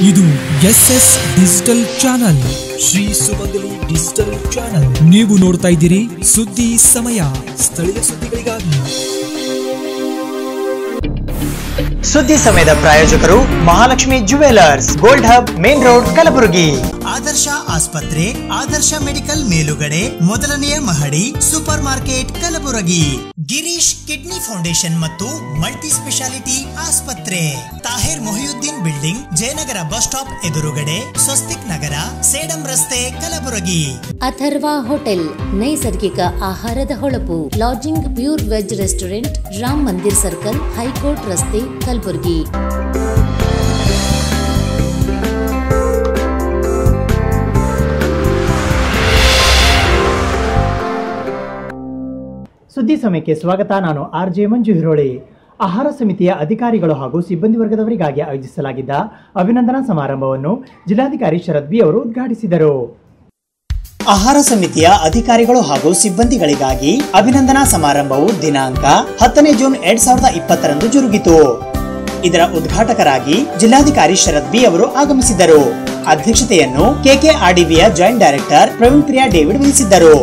ಇದು S S digital channel Shri Sumangali digital channel ನೀವು ನೋಡ್ತಾ ಇದ್ದೀರಿ ಸುದ್ದಿ ಸಮಯ ಸ್ಥಳೀಯ ಸುದ್ದಿಗಳಿಗಾಗಿ ಸುದ್ದಿ ಸಮಯದ ಪ್ರಾಯೋಜಕರು Mahalakshmi jewellers gold hub main road Kalaburagi Adarsh ಆಸ್ಪತ್ರೆ ಆದರ್ಶ ಮೆಡಿಕಲ್ ಮೇಲುಗಡೆ ಮೊದಲನೆಯ ಮಹಡಿ super market Kalaburagi Girish kidney foundation ಮತ್ತು ಮಲ್ಟಿ ಸ್ಪೆಷಾಲಿಟಿ ಆಸ್ಪತ್ರೆ Tahir Mohiuddin building Jayanagar bus stop ಎದುರುಗಡೆ ಸ್ವಸ್ತಿಕ್ ನಗರ ಸೇಡಂ ರಸ್ತೆ ಕಲಬುರಗಿ ಅಥರ್ವ ಹೋಟೆಲ್ ನೈಸರ್ಗಿಕ ಆಹಾರದ ಹೊಳಪು lodging pure veg restaurant Ram Mandir circle high court ರಸ್ತೆ ಕಲಬುರಗಿ ಸುದ್ದಿ ಸಮಯಕ್ಕೆ ಸ್ವಾಗತ ನಾನು ಆರ್ ಜೆ ಮಂಜು ಹಿರೋಳಿ ಆಹಾರ ಸಮಿತಿಯ ಅಧಿಕಾರಿಗಳು ಹಾಗೂ ಸಿಬ್ಬಂದಿ ವರ್ಗದವರಿಗಾಗಿ ಆಯೋಜಿಸಲಾಗಿದ್ದ ಅಭಿನಂದನಾ ಸಮಾರಂಭವನ್ನು ಜಿಲ್ಲಾಧಿಕಾರಿ ಶರದ್ ಬಿ ಅವರು ಉದ್ಘಾಟಿಸಿದರು ಆಹಾರ ಸಮಿತಿಯ ಅಧಿಕಾರಿಗಳು ಹಾಗೂ ಸಿಬ್ಬಂದಿಗಳಿಗಾಗಿ ಅಭಿನಂದನಾ ಸಮಾರಂಭವು ದಿನಾಂಕ ಹತ್ತನೇ ಜೂನ್ ಎರಡ್ ಸಾವಿರದ ಇಪ್ಪತ್ತರಂದು ಜರುಗಿತು ಇದರ ಉದ್ಘಾಟಕರಾಗಿ ಜಿಲ್ಲಾಧಿಕಾರಿ ಶರದ್ ಬಿ ಅವರು ಆಗಮಿಸಿದ್ದರು ಅಧ್ಯಕ್ಷತೆಯನ್ನು ಕೆಕೆಆರ್ಡಿಬಿಯ joint director Praveen Priya David ವಹಿಸಿದ್ದರು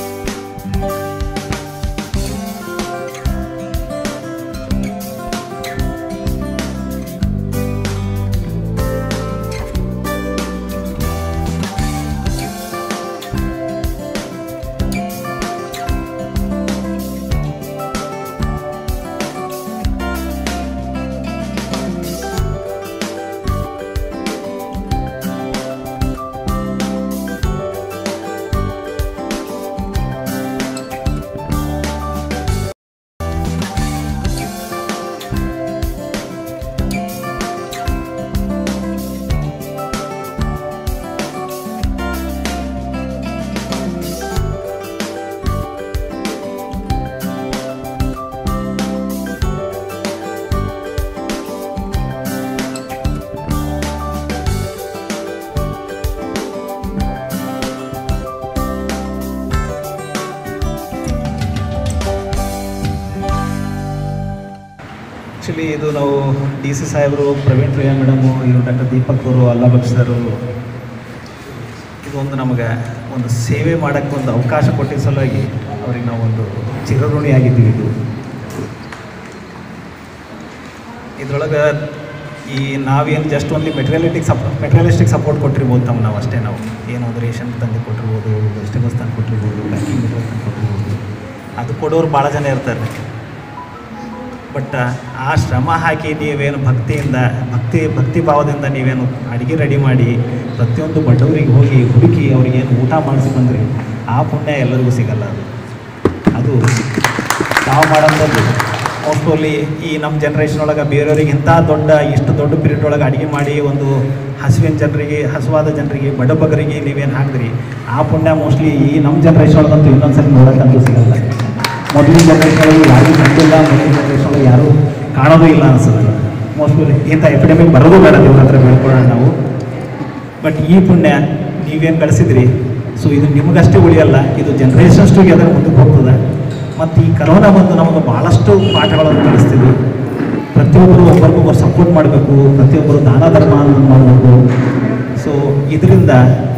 ಆ್ಯಕ್ಚುಲಿ ಇದು ನಾವು ಡಿ ಸಿ ಸಾಹೇಬರು ಪ್ರವೀಣ್ ಪ್ರಿಯಾ ಮೇಡಮು ಇವರು ಡಾಕ್ಟರ್ ದೀಪಕ್ ಅವರು ಅಲ್ಲಾ ಬಕ್ಷರು ಇದೊಂದು ನಮಗೆ ಒಂದು ಸೇವೆ ಮಾಡೋಕ್ಕೆ ಒಂದು ಅವಕಾಶ ಕೊಟ್ಟಿದ್ದ ಸಲುವಾಗಿ ಅವ್ರಿಗೆ ನಾವು ಒಂದು ಚಿರಋಣಿಯಾಗಿದ್ದೀವಿ ಇದು ಇದ್ರೊಳಗೆ ಈ ನಾವೇನು ಜಸ್ಟ್ ಓನ್ಲಿ ಮೆಟೀರಿಯಲಿಟಿಕ್ ಸಪ್ ಮೆಟೀರಿಯಲಿಸ್ಟಿಕ್ ಸಪೋರ್ಟ್ ಕೊಟ್ಟಿರ್ಬೋದು ತಮ್ಮ ನಾವು ಅಷ್ಟೇ ನಾವು ಏನಾದರೂ ರೇಷನ್ ತಂದು ಕೊಟ್ಟಿರ್ಬೋದು ವೆಜಿಟೇಬಲ್ಸ್ ತಂದು ಕೊಟ್ಟಿರ್ಬೋದು ಪ್ಯಾಕಿಂಗ್ ಮೆಟೀರಿಯಲ್ ತಂದು ಕೊಟ್ಟಿರ್ಬೋದು ಅದು ಕೊಡೋರು ಭಾಳ ಜನ ಇರ್ತಾರೆ ಬಟ್ ಆ ಶ್ರಮ ಹಾಕಿ ನೀವೇನು ಭಕ್ತಿಯಿಂದ ಭಕ್ತಿ ಭಕ್ತಿ ಭಾವದಿಂದ ನೀವೇನು ಅಡುಗೆ ರೆಡಿ ಮಾಡಿ ಪ್ರತಿಯೊಂದು ಬಡವರಿಗೆ ಹೋಗಿ ಹುಡುಕಿ ಅವ್ರಿಗೇನು ಊಟ ಮಾಡಿಸಿ ಬಂದ್ರಿ ಆ ಪುಣ್ಯ ಎಲ್ಲರಿಗೂ ಸಿಗಲ್ಲ ಅದು ಅದು ನಾವು ಮಾಡೋಂಥದ್ದು ಮೋಸ್ಟ್ಲಿ ಈ ನಮ್ಮ ಜನ್ರೇಷನ್ ಒಳಗೆ ಬೇರೆಯವ್ರಿಗೆ ಇಂಥ ದೊಡ್ಡ ಇಷ್ಟು ದೊಡ್ಡ ಪೀರಿಯಡ್ ಒಳಗೆ ಅಡುಗೆ ಮಾಡಿ ಒಂದು ಹಸುವಿನ ಜನರಿಗೆ ಹಸುವಾದ ಜನರಿಗೆ ಬಡಬಗರಿಗೆ ನೀವೇನು ಹಾಕಿದ್ರಿ ಆ ಪುಣ್ಯ ಮೋಸ್ಟ್ಲಿ ಈ ನಮ್ಮ ಜನ್ರೇಷನ್ ಒಳಗಂತೂ ಇನ್ನೊಂದ್ಸರಿ ನೋಡೋಕ್ಕಂತೂ ಸಿಗಲ್ಲ ಮೊದಲಿನ ಜನ್ರೇಷನ್ ಒಳಗೆ ಯಾರಿಗೂ ಕಂಡಿಲ್ಲ ಮೊದಲಿನ ಜನ್ರೇಷನ್ ಒಳಗೆ ಯಾರೂ ಕಾಣೋದು ಇಲ್ಲ ಅನಿಸುತ್ತೆ ಮೋಸ್ಟ್ಲಿ ಇಂಥ ಎಪಿಡೆಮಿಕ್ ಬರೋದು ಬೇಡ ದೇವ್ರ ಹತ್ರ ಬೆಳ್ಕೊಳ್ಳೋಣ ನಾವು ಬಟ್ ಈ ಪುಣ್ಯ ನೀವೇನು ಗಳಿಸಿದ್ರಿ ಸೊ ಇದು ನಿಮಗಷ್ಟೇ ಉಳಿಯಲ್ಲ ಇದು ಜನ್ರೇಷನ್ಸ್ ಟುಗೆದರ್ ಮುಂದಕ್ಕೆ ಹೋಗ್ತದೆ ಮತ್ತು ಈ ಕರೋನಾ ಬಂದು ನಮಗೆ ಭಾಳಷ್ಟು ಪಾಠಗಳನ್ನು ಕಲಿಸ್ತಿದ್ವಿ ಪ್ರತಿಯೊಬ್ಬರು ಒಬ್ಬರಿಗೊಬ್ಬರು ಸಪೋರ್ಟ್ ಮಾಡಬೇಕು ಪ್ರತಿಯೊಬ್ಬರು ದಾನ ಧರ್ಮ ಮಾಡಬೇಕು ಸೊ ಇದರಿಂದ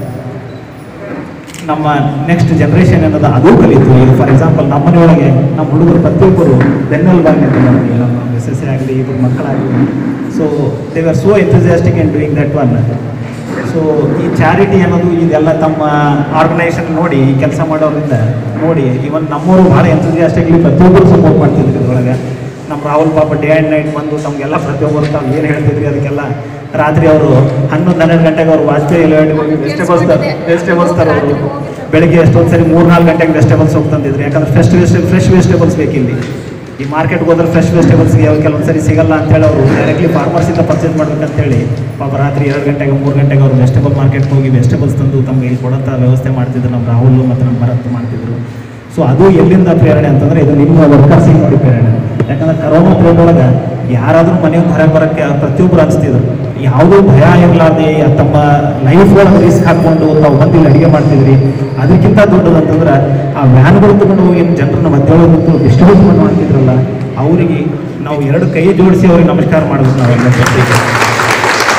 ನಮ್ಮ ನೆಕ್ಸ್ಟ್ ಜನ್ರೇಷನ್ ಅನ್ನೋದು ಅದು ಕಲಿತು ಈಗ ಫಾರ್ ಎಕ್ಸಾಂಪಲ್ ನಮ್ಮ ಮನೆಯೊಳಗೆ ನಮ್ಮ ಹುಡುಗರು ಪ್ರತಿಯೊಬ್ಬರು ಬೆನ್ನೆಲುಬಾಗಿ ನಿಂತು ನಮಗೆ ನಮ್ಮ ಮಿಸ್ಸಸ್ ಆಗಲಿ ಇಬ್ಬರು ಮಕ್ಕಳಾಗಲಿ so they are so enthusiastic in doing that one so ಈ ಚಾರಿಟಿ ಅನ್ನೋದು ಇದೆಲ್ಲ ತಮ್ಮ ಆರ್ಗನೈಸೇಷನ್ ನೋಡಿ ಈ ಕೆಲಸ ಮಾಡೋದ್ರಿಂದ ನೋಡಿ ಇವನ್ ನಮ್ಮವರು ಭಾಳ ಎಂಥೂಸಿಯಾಸ್ಟಿಕ್ಲಿ ಪ್ರತಿಯೊಬ್ಬರು ಸಪೋರ್ಟ್ ಮಾಡ್ತಿದ್ರು ಇದ್ರೊಳಗೆ ನಮ್ಮ ರಾಹುಲ್ ಪಾಪ ಡೇ ಆ್ಯಂಡ್ ನೈಟ್ ಬಂದು ತಮಗೆಲ್ಲ ಪ್ರತಿಯೊಬ್ಬರು ತಾವು ಏನು ಹೇಳ್ತಿದ್ರಿ ಅದಕ್ಕೆಲ್ಲ ರಾತ್ರಿ ಅವರು ಹನ್ನೊಂದು ಹನ್ನೆರಡು ಗಂಟೆಗೆ ಅವರು ವಾಜಪೇಯಿ ಎಲೆವೆಂಟ್ಗೆ ಹೋಗಿ ವೆಜಿಟೇಬಲ್ಸ್ ವೆಜಿಟೇಬಲ್ಸ್ ತರೋರು ಬೆಳಗ್ಗೆ ಎಷ್ಟೊಂದು ಸರಿ ಮೂರು ನಾಲ್ಕು ಗಂಟೆಗೆ ವೆಜಿಟೇಬಲ್ಸ್ ಹೋಗ್ತಂದಿದ್ರು ಯಾಕಂದ್ರೆ ಫ್ರೆಶ್ ವೆಜಿಟೇ ಫ್ರೆಶ್ ವೆಜಿಟೇಬಲ್ಸ್ ಬೇಕಿಲ್ಲಿ ಈ ಮಾರ್ಕೆಟ್ಗೆ ಹೋದ್ರೆ ಫ್ರೆಶ್ ವೆಜಿಟೇಬಲ್ಸ್ಗೆ ಯಾವ ಕೆಲವೊಂದು ಸರಿ ಸಿಗಲ್ಲ ಅಂತೇಳಿ ಅವರು ಡೈರೆಕ್ಟ್ಲಿ ಫಾರ್ಮರ್ಸಿಂದ ಪರ್ಚೇಸ್ ಮಾಡ್ಬೇಕಂತೇಳಿ ಪಾಪ ರಾತ್ರಿ ಎರಡು ಗಂಟೆಗೆ ಮೂರು ಗಂಟೆಗೆ ಅವರು ವೆಜಿಟೇಬಲ್ ಮಾರ್ಕೆಟ್ಗೆ ಹೋಗಿ ವೆಜಿಟೇಬಲ್ಸ್ ತಂದು ತಮಗೆ ಇಲ್ಲಿ ಕೊಡೋಂಥ ವ್ಯವಸ್ಥೆ ಮಾಡ್ತಿದ್ರು ನಮ್ಮ ರಾಹುಲ್ ಮತ್ತು ನಮ್ಮ ಭರತ್ ಮಾಡ್ತಿದ್ರು ಸೊ ಅದು ಎಲ್ಲಿಂದ ಪ್ರೇರಣೆ ಅಂತಂದ್ರೆ ಇದು ನಿಮ್ಮ ವರ್ಕರ್ಸಿಗೆ ನೋಡಿ ಪ್ರೇರಣೆ ಯಾಕಂದ್ರೆ ಕರೋನಾ ಪೀರಿಯಡ್ ಒಳಗೆ ಯಾರಾದರೂ ಮನೆಯಿಂದ ಹೊರಗೆ ಬರೋಕ್ಕೆ ಪ್ರತಿಯೊಬ್ಬರು ಅನಿಸ್ತಿದ್ರು ಯಾವುದೂ ಭಯ ಇರಲಾರ್ದೆ ತಮ್ಮ ಲೈಫ್ ಒಳಗೆ ರಿಸ್ಕ್ ಹಾಕ್ಕೊಂಡು ತಾವು ಬಂದು ಇಲ್ಲಿ ಅಡುಗೆ ಮಾಡ್ತಿದ್ರಿ ಅದಕ್ಕಿಂತ ದೊಡ್ಡದಂತಂದ್ರೆ ಆ ವ್ಯಾನ್ಗಳು ತಗೊಂಡು ಹೋಗಿ ಜನರನ್ನ ಮಧ್ಯ ನಿಂತು ಡಿಸ್ಟ್ರಿಬ್ಯೂಟ್ ಮಾಡಿ ಮಾಡ್ತಿದ್ರಲ್ಲ ಅವರಿಗೆ ನಾವು ಎರಡು ಕೈ ಜೋಡಿಸಿ ಅವ್ರಿಗೆ ನಮಸ್ಕಾರ ಮಾಡ್ಬೇಕು ನಾವೆಲ್ಲ ಜೊತೆಗೆ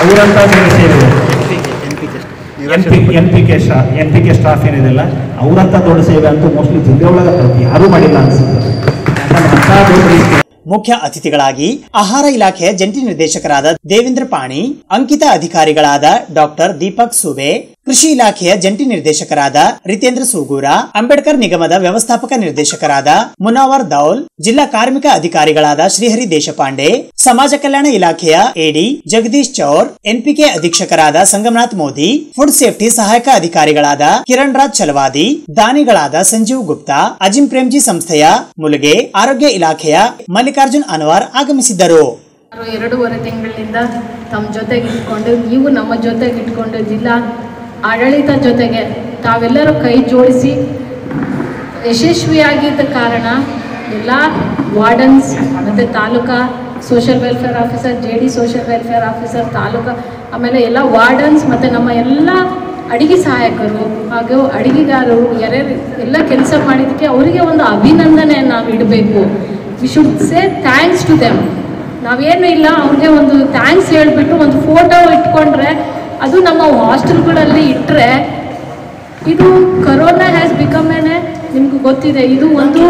ಅವರಂತ ದೊಡ್ಡ ಸೇವೆ N P N P K staff N P K staff ಏನಿದೆಲ್ಲ ಅವರಂತ ದೊಡ್ಡ ಸೇವೆ ಅಂತೂ ಮೋಸ್ಟ್ಲಿ ಜಿಲ್ಲೆ ಒಳಗೆ ಯಾರೂ ಮಾಡಿಲ್ಲ ಅನ್ಸುತ್ತೆ ಯಾಕಂದ್ರೆ ಅಂಥ ದೊಡ್ಡ ರೀತಿ ಮುಖ್ಯ ಅತಿಥಿಗಳಾಗಿ ಆಹಾರ ಇಲಾಖೆಯ ಜಂಟಿ ನಿರ್ದೇಶಕರಾದ ದೇವೇಂದ್ರ ಪಾಣಿ ಅಂಕಿತ ಅಧಿಕಾರಿಗಳಾದ ಡಾಕ್ಟರ್ ದೀಪಕ್ ಸುಬೆ ಕೃಷಿ ಇಲಾಖೆಯ ಜಂಟಿ ನಿರ್ದೇಶಕರಾದ ರಿತೇಂದ್ರ ಸೂಗೂರ ಅಂಬೇಡ್ಕರ್ ನಿಗಮದ ವ್ಯವಸ್ಥಾಪಕ ನಿರ್ದೇಶಕರಾದ ಮುನಾವರ್ ದೌಲ್ ಜಿಲ್ಲಾ ಕಾರ್ಮಿಕ ಅಧಿಕಾರಿಗಳಾದ ಶ್ರೀಹರಿ ದೇಶಪಾಂಡೆ ಸಮಾಜ ಕಲ್ಯಾಣ ಇಲಾಖೆಯ ಎಡಿ ಜಗದೀಶ್ ಚೌರ್ ಎನ್ಪಿಕೆ ಅಧೀಕ್ಷಕರಾದ ಸಂಗಮನಾಥ್ ಮೋದಿ ಫುಡ್ ಸೇಫ್ಟಿ ಸಹಾಯಕ ಅಧಿಕಾರಿಗಳಾದ ಕಿರಣ್ ರಾಜ್ ಚಲವಾದಿ ದಾನಿಗಳಾದ ಸಂಜೀವ್ ಗುಪ್ತಾ ಅಜಿಂ ಪ್ರೇಮ್ಜಿ ಸಂಸ್ಥೆಯ ಮುಲುಗೆ ಆರೋಗ್ಯ ಇಲಾಖೆಯ ಮಲ್ಲಿಕಾರ್ಜುನ್ ಅನ್ವರ್ ಆಗಮಿಸಿದ್ದರು ಸುಮಾರು ಎರಡೂವರೆ ತಿಂಗಳಿಂದ ತಮ್ಮ ಜೊತೆಗೆ ಇಟ್ಕೊಂಡು ನೀವು ನಮ್ಮ ಜೊತೆಗೆ ಇಟ್ಕೊಂಡು ಜಿಲ್ಲಾ ಆಡಳಿತ ಜೊತೆಗೆ ತಾವೆಲ್ಲರೂ ಕೈ ಜೋಡಿಸಿ ಯಶಸ್ವಿಯಾಗಿದ್ದ ಕಾರಣ ಎಲ್ಲ ವಾರ್ಡನ್ಸ್ ಮತ್ತು taluka social welfare officer J D social welfare officer taluka ಆಮೇಲೆ ಎಲ್ಲ ವಾರ್ಡನ್ಸ್ ಮತ್ತು ನಮ್ಮ ಎಲ್ಲ ಅಡಿಗೆ ಸಹಾಯಕರು ಹಾಗೂ ಅಡಿಗೆಗಾರರು ಯಾರ್ಯಾರು ಎಲ್ಲ ಕೆಲಸ ಮಾಡಿದ್ದಕ್ಕೆ ಅವರಿಗೆ ಒಂದು ಅಭಿನಂದನೆ ನಾವು ಇಡಬೇಕು we should say thanks to them ನಾವೇನು ಇಲ್ಲ ಅವ್ರಿಗೆ ಒಂದು ಥ್ಯಾಂಕ್ಸ್ ಹೇಳಿಬಿಟ್ಟು ಒಂದು ಫೋಟೋ ಇಟ್ಕೊಂಡ್ರೆ ಅದು ನಮ್ಮ ಹಾಸ್ಟೆಲ್ಗಳಲ್ಲಿ ಇಟ್ಟರೆ ಇದು ಕರೋನಾ ಹ್ಯಾಸ್ ಬಿಕಮ್ ಏನೆ ನಿಮ್ಗೆ ಗೊತ್ತಿದೆ ಇದು ಒಂದು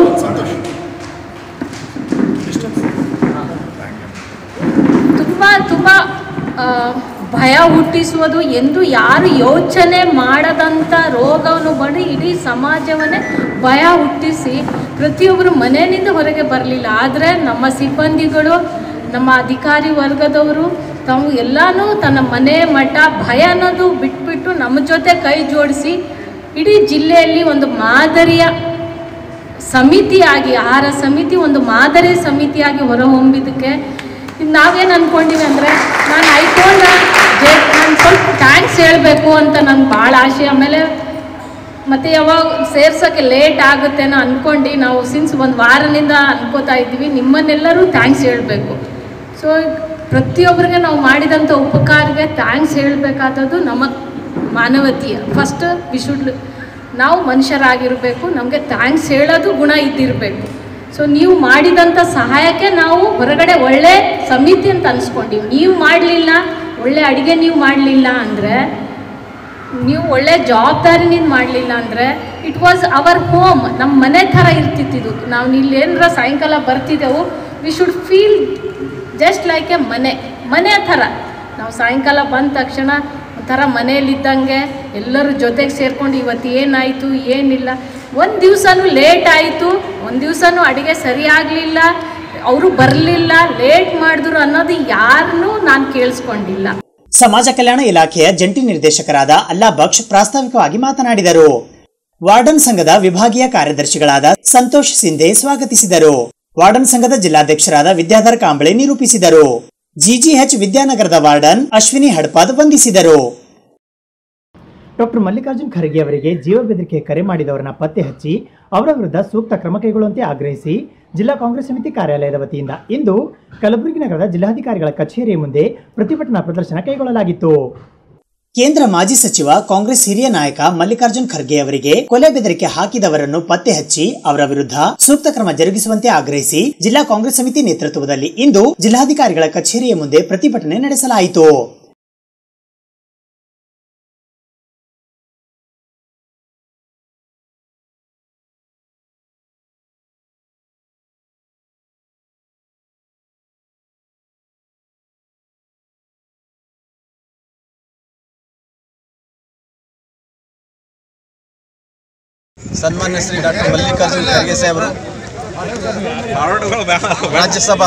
ತುಂಬ ತುಂಬ ಆ, ಭಯ ಹುಟ್ಟಿಸುವುದು ಎಂದು ಯಾರು ಯೋಚನೆ ಮಾಡದಂಥ ರೋಗವನ್ನು ಮಾಡಿ ಇಡೀ ಸಮಾಜವನ್ನೇ ಭಯ ಹುಟ್ಟಿಸಿ ಪ್ರತಿಯೊಬ್ಬರು ಮನೆಯಿಂದ ಹೊರಗೆ ಬರಲಿಲ್ಲ ಆದರೆ ನಮ್ಮ ಸಿಬ್ಬಂದಿಗಳು ನಮ್ಮ ಅಧಿಕಾರಿ ವರ್ಗದವರು ತಾವು ಎಲ್ಲನೂ ತನ್ನ ಮನೆ ಮಠ ಭಯ ಅನ್ನೋದು ಬಿಟ್ಬಿಟ್ಟು ನಮ್ಮ ಜೊತೆ ಕೈ ಜೋಡಿಸಿ ಇಡೀ ಜಿಲ್ಲೆಯಲ್ಲಿ ಒಂದು ಮಾದರಿಯ ಸಮಿತಿಯಾಗಿ ಆಹಾರ ಸಮಿತಿ ಒಂದು ಮಾದರಿ ಸಮಿತಿಯಾಗಿ ಹೊರಹೊಮ್ಮಿದ್ದಕ್ಕೆ ಈಗ ನಾವೇನು ಅಂದ್ಕೊಂಡಿವಿ ಅಂದರೆ ನಾನು ಐಕೊಂಡ ಜೆ ನಾನು ಸ್ವಲ್ಪ ಥ್ಯಾಂಕ್ಸ್ ಹೇಳಬೇಕು ಅಂತ ನಂಗೆ ಭಾಳ ಆಸೆ ಆಮೇಲೆ ಮತ್ತು ಯಾವಾಗ ಸೇರ್ಸೋಕ್ಕೆ ಲೇಟ್ ಆಗುತ್ತೇನೋ ಅಂದ್ಕೊಂಡು ನಾವು ಸಿನ್ಸ್ ಒಂದು ವಾರದಿಂದ ಅನ್ಕೋತಾ ಇದ್ದೀವಿ ನಿಮ್ಮನ್ನೆಲ್ಲರೂ ಥ್ಯಾಂಕ್ಸ್ ಹೇಳಬೇಕು ಸೊ ಪ್ರತಿಯೊಬ್ಬರಿಗೆ ನಾವು ಮಾಡಿದಂಥ ಉಪಕಾರಕ್ಕೆ ಥ್ಯಾಂಕ್ಸ್ ಹೇಳಬೇಕಾದದ್ದು ನಮ್ಮ ಮಾನವತೀಯ ಫಸ್ಟ್ ವಿ ಶುಡ್ ನಾವು ಮನುಷ್ಯರಾಗಿರಬೇಕು ನಮಗೆ ಥ್ಯಾಂಕ್ಸ್ ಹೇಳೋದು ಗುಣ ಇದ್ದಿರಬೇಕು ಸೊ ನೀವು ಮಾಡಿದಂಥ ಸಹಾಯಕ್ಕೆ ನಾವು ಹೊರಗಡೆ ಒಳ್ಳೆ ಸಮಿತಿ ಅಂತ ಅನ್ಸ್ಕೊಂಡಿವಿ ನೀವು ಮಾಡಲಿಲ್ಲ ಒಳ್ಳೆ ಅಡುಗೆ ನೀವು ಮಾಡಲಿಲ್ಲ ಅಂದರೆ ನೀವು ಒಳ್ಳೆ ಜವಾಬ್ದಾರಿನಿಂದ ಮಾಡಲಿಲ್ಲ ಅಂದರೆ ಇಟ್ ವಾಸ್ ಅವರ್ ಹೋಮ್ ನಮ್ಮ ಮನೆ ಥರ ಇರ್ತಿತ್ತಿದ್ದು ನಾವು ಇಲ್ಲಿ ಏನಾರ ಸಾಯಂಕಾಲ ಬರ್ತಿದ್ದೆವು we should feel just like a ಮನೆ ಮನೆ ಥರ ನಾವು ಸಾಯಂಕಾಲ ಬಂದ ತಕ್ಷಣ ಒಂಥರ ಮನೆಯಲ್ಲಿದ್ದಂಗೆ ಎಲ್ಲರೂ ಜೊತೆಗೆ ಸೇರ್ಕೊಂಡು ಇವತ್ತು ಏನಾಯಿತು ಏನಿಲ್ಲ ಒಂದು ದಿವಸನೂ ಲೇಟ್ ಆಯಿತು ಒಂದು ದಿವಸನೂ ಅಡುಗೆ ಸರಿಯಾಗಲಿಲ್ಲ ಅವರು ಬರಲಿಲ್ಲ ಲೇಟ್ ಮಾಡಿದ್ರು ಅನ್ನೋದು ಯಾರನ್ನೂ ನಾನು ಕೇಳಿಸ್ಕೊಂಡಿಲ್ಲ ಸಮಾಜ ಕಲ್ಯಾಣ ಇಲಾಖೆಯ ಜಂಟಿ ನಿರ್ದೇಶಕರಾದ ಅಲ್ಲಾ ಬಕ್ಷ್ ಪ್ರಾಸ್ತಾವಿಕವಾಗಿ ಮಾತನಾಡಿದರು ವಾರ್ಡನ್ ಸಂಘದ ವಿಭಾಗೀಯ ಕಾರ್ಯದರ್ಶಿಗಳಾದ ಸಂತೋಷ್ ಸಿಂಧೆ ಸ್ವಾಗತಿಸಿದರು ವಾರ್ಡನ್ ಸಂಘದ ಜಿಲ್ಲಾಧ್ಯಕ್ಷರಾದ ವಿದ್ಯಾಧರ್ ಕಾಂಬಳೆ ನಿರೂಪಿಸಿದರು ಜಿಜಿಎಚ್ ವಿದ್ಯಾನಗರದ ವಾರ್ಡನ್ ಅಶ್ವಿನಿ ಹಡ್ಪಾದ್ ವಂದಿಸಿದರು ಡಾಕ್ಟರ್ ಮಲ್ಲಿಕಾರ್ಜುನ್ ಖರ್ಗೆ ಅವರಿಗೆ ಜೀವ ಬೆದರಿಕೆ ಕರೆ ಮಾಡಿದವರನ್ನ ಪತ್ತೆ ಹಚ್ಚಿ ಅವರ ವಿರುದ್ಧ ಸೂಕ್ತ ಕ್ರಮ ಕೈಗೊಳ್ಳುವಂತೆ ಆಗ್ರಹಿಸಿ ಜಿಲ್ಲಾ ಕಾಂಗ್ರೆಸ್ ಸಮಿತಿ ಕಾರ್ಯಾಲಯದ ವತಿಯಿಂದ ಇಂದು ಕಲಬುರಗಿ ನಗರದ ಜಿಲ್ಲಾಧಿಕಾರಿಗಳ ಕಚೇರಿಯ ಮುಂದೆ ಪ್ರತಿಭಟನಾ ಪ್ರದರ್ಶನ ಕೈಗೊಳ್ಳಲಾಗಿತ್ತು ಕೇಂದ್ರ ಮಾಜಿ ಸಚಿವ ಕಾಂಗ್ರೆಸ್ ಹಿರಿಯ ನಾಯಕ ಮಲ್ಲಿಕಾರ್ಜುನ್ ಖರ್ಗೆ ಅವರಿಗೆ ಕೊಲೆ ಬೆದರಿಕೆ ಹಾಕಿದವರನ್ನು ಪತ್ತೆ ಹಚ್ಚಿ ಅವರ ವಿರುದ್ಧ ಸೂಕ್ತ ಕ್ರಮ ಜರುಗಿಸುವಂತೆ ಆಗ್ರಹಿಸಿ ಜಿಲ್ಲಾ ಕಾಂಗ್ರೆಸ್ ಸಮಿತಿ ನೇತೃತ್ವದಲ್ಲಿ ಇಂದು ಜಿಲ್ಲಾಧಿಕಾರಿಗಳ ಕಚೇರಿಯ ಮುಂದೆ ಪ್ರತಿಭಟನೆ ನಡೆಸಲಾಯಿತು ಸನ್ಮಾನ್ಯ ಶ್ರೀ ಡಾಕ್ಟರ್ ಮಲ್ಲಿಕಾರ್ಜುನ್ ಖರ್ಗೆ ಸಾಹೇಬರು ರಾಜ್ಯಸಭಾ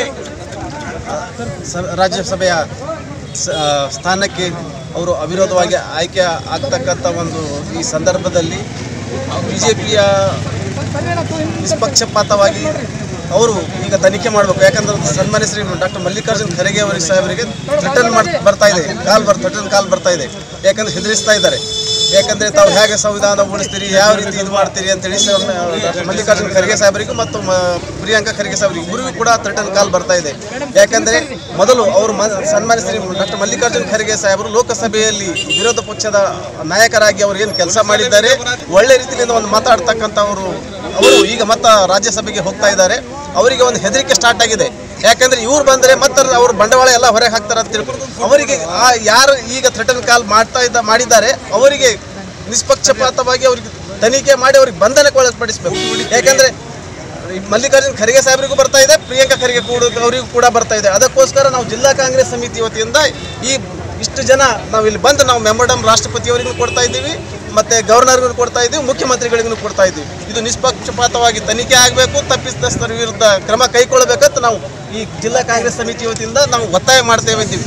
ಸ- ರಾಜ್ಯಸಭೆಯ ಸ- ಸ್ಥಾನಕ್ಕೆ ಅವರು ಅವಿರೋಧವಾಗಿ ಆಯ್ಕೆ ಆಗ್ತಕ್ಕಂಥ ಒಂದು ಈ ಸಂದರ್ಭದಲ್ಲಿ ಬಿ ಜೆ ಪಿಯ ನಿಷ್ಪಕ್ಷಪಾತವಾಗಿ ಅವರು ಈಗ ತನಿಖೆ ಮಾಡಬೇಕು ಯಾಕಂದ್ರೆ ಸನ್ಮಾನ್ಯ ಶ್ರೀ ಡಾಕ್ಟರ್ ಮಲ್ಲಿಕಾರ್ಜುನ್ ಖರ್ಗೆ ಅವರಿಗೆ ಸಾಹೇಬರಿಗೆ ಥ್ರೆಟನ್ ಮಾಡ್ ಬರ್ತಾ ಇದೆ ಕಾಲ್ ಬರ್ ಥ್ರೆಟನ್ ಕಾಲ್ ಬರ್ತಾ ಇದೆ ಯಾಕಂದ್ರೆ ಹೆದರಿಸ್ತಾ ಇದ್ದಾರೆ ಯಾಕಂದ್ರೆ ತಾವು ಹೇಗೆ ಸಂವಿಧಾನ ಉಳಿಸ್ತೀರಿ ಯಾವ ರೀತಿ ಇದು ಮಾಡ್ತೀರಿ ಅಂತೇಳಿ ಸ- ಡಾಕ್ಟರ್ ಮಲ್ಲಿಕಾರ್ಜುನ್ ಖರ್ಗೆ ಸಾಹೇಬರಿಗೂ ಮತ್ತು ಮ- ಪ್ರಿಯಾಂಕಾ ಖರ್ಗೆ ಸಾಹೇಬರಿಗೆ ಇಬ್ಬರಿಗೂ ಕೂಡ ಥ್ರೆಟನ್ ಕಾಲ್ ಬರ್ತಾ ಇದೆ ಯಾಕಂದ್ರೆ ಮೊದಲು ಅವರು ಮ- ಸನ್ಮಾನ್ಯ ಶ್ರೀ ಡಾಕ್ಟರ್ ಮಲ್ಲಿಕಾರ್ಜುನ್ ಖರ್ಗೆ ಸಾಹೇಬರು ಲೋಕಸಭೆಯಲ್ಲಿ ವಿರೋಧ ಪಕ್ಷದ ನಾಯಕರಾಗಿ ಅವರು ಏನು ಕೆಲಸ ಮಾಡಿದ್ದಾರೆ ಒಳ್ಳೆ ರೀತಿಯಿಂದ ಒಂದು ಮಾತಾಡ್ತಕ್ಕಂಥವರು ಅವರು ಈಗ ಮತ್ತ ರಾಜ್ಯಸಭೆಗೆ ಹೋಗ್ತಾ ಇದ್ದಾರೆ ಅವರಿಗೆ ಒಂದು ಹೆದರಿಕೆ ಸ್ಟಾರ್ಟ್ ಆಗಿದೆ ಯಾಕಂದ್ರೆ ಇವ್ರು ಬಂದ್ರೆ ಮತ್ತೆ ಅವ್ರ ಬಂಡವಾಳ ಎಲ್ಲ ಹೊರಗೆ ಹಾಕ್ತಾರೆ ಅಂತ ತಿಳ್ಕೊಂಡು ಅವರಿಗೆ ಆ ಯಾರು ಈಗ ಥ್ರೆಟನ್ ಕಾಲ್ ಮಾಡ್ತಾ ಇದ್ದ ಮಾಡಿದ್ದಾರೆ ಅವರಿಗೆ ನಿಷ್ಪಕ್ಷಪಾತವಾಗಿ ಅವ್ರಿಗೆ ತನಿಖೆ ಮಾಡಿ ಅವ್ರಿಗೆ ಬಂಧನಕ್ಕೆ ಒಳಪಡಿಸಬೇಕು ಯಾಕಂದ್ರೆ ಈ ಮಲ್ಲಿಕಾರ್ಜುನ್ ಖರ್ಗೆ ಸಾಹೇಬರಿಗೂ ಬರ್ತಾ ಇದೆ ಪ್ರಿಯಾಂಕಾ ಖರ್ಗೆ ಕೂಡ ಅವರಿಗೂ ಕೂಡ ಬರ್ತಾ ಇದೆ ಅದಕ್ಕೋಸ್ಕರ ನಾವು ಜಿಲ್ಲಾ ಕಾಂಗ್ರೆಸ್ ಸಮಿತಿ ವತಿಯಿಂದ ಈ ಇಷ್ಟು ಜನ ನಾವು ಇಲ್ಲಿ ಬಂದು ನಾವು ಮೆಮೊರಡಮ್ ರಾಷ್ಟ್ರಪತಿಯವರಿಗೂ ಕೊಡ್ತಾ ಇದ್ದೀವಿ ಮತ್ತೆ ಗವರ್ನರ್ಗೂ ಕೊಡ್ತಾ ಇದ್ದೀವಿ ಮುಖ್ಯಮಂತ್ರಿಗಳಿಗೂ ಕೊಡ್ತಾ ಇದ್ದೀವಿ ಇದು ನಿಷ್ಪಕ್ಷಪಾತವಾಗಿ ತನಿಖೆ ಆಗಬೇಕು ತಪ್ಪಿತಸ್ಥರ ವಿರುದ್ಧ ಕ್ರಮ ಕೈಗೊಳ್ಳಬೇಕಂತ ನಾವು ಈ ಜಿಲ್ಲಾ ಕಾಂಗ್ರೆಸ್ ಸಮಿತಿ ವತಿಯಿಂದ ನಾವು ಒತ್ತಾಯ ಮಾಡ್ತೇವೆ ಅಂತೀವಿ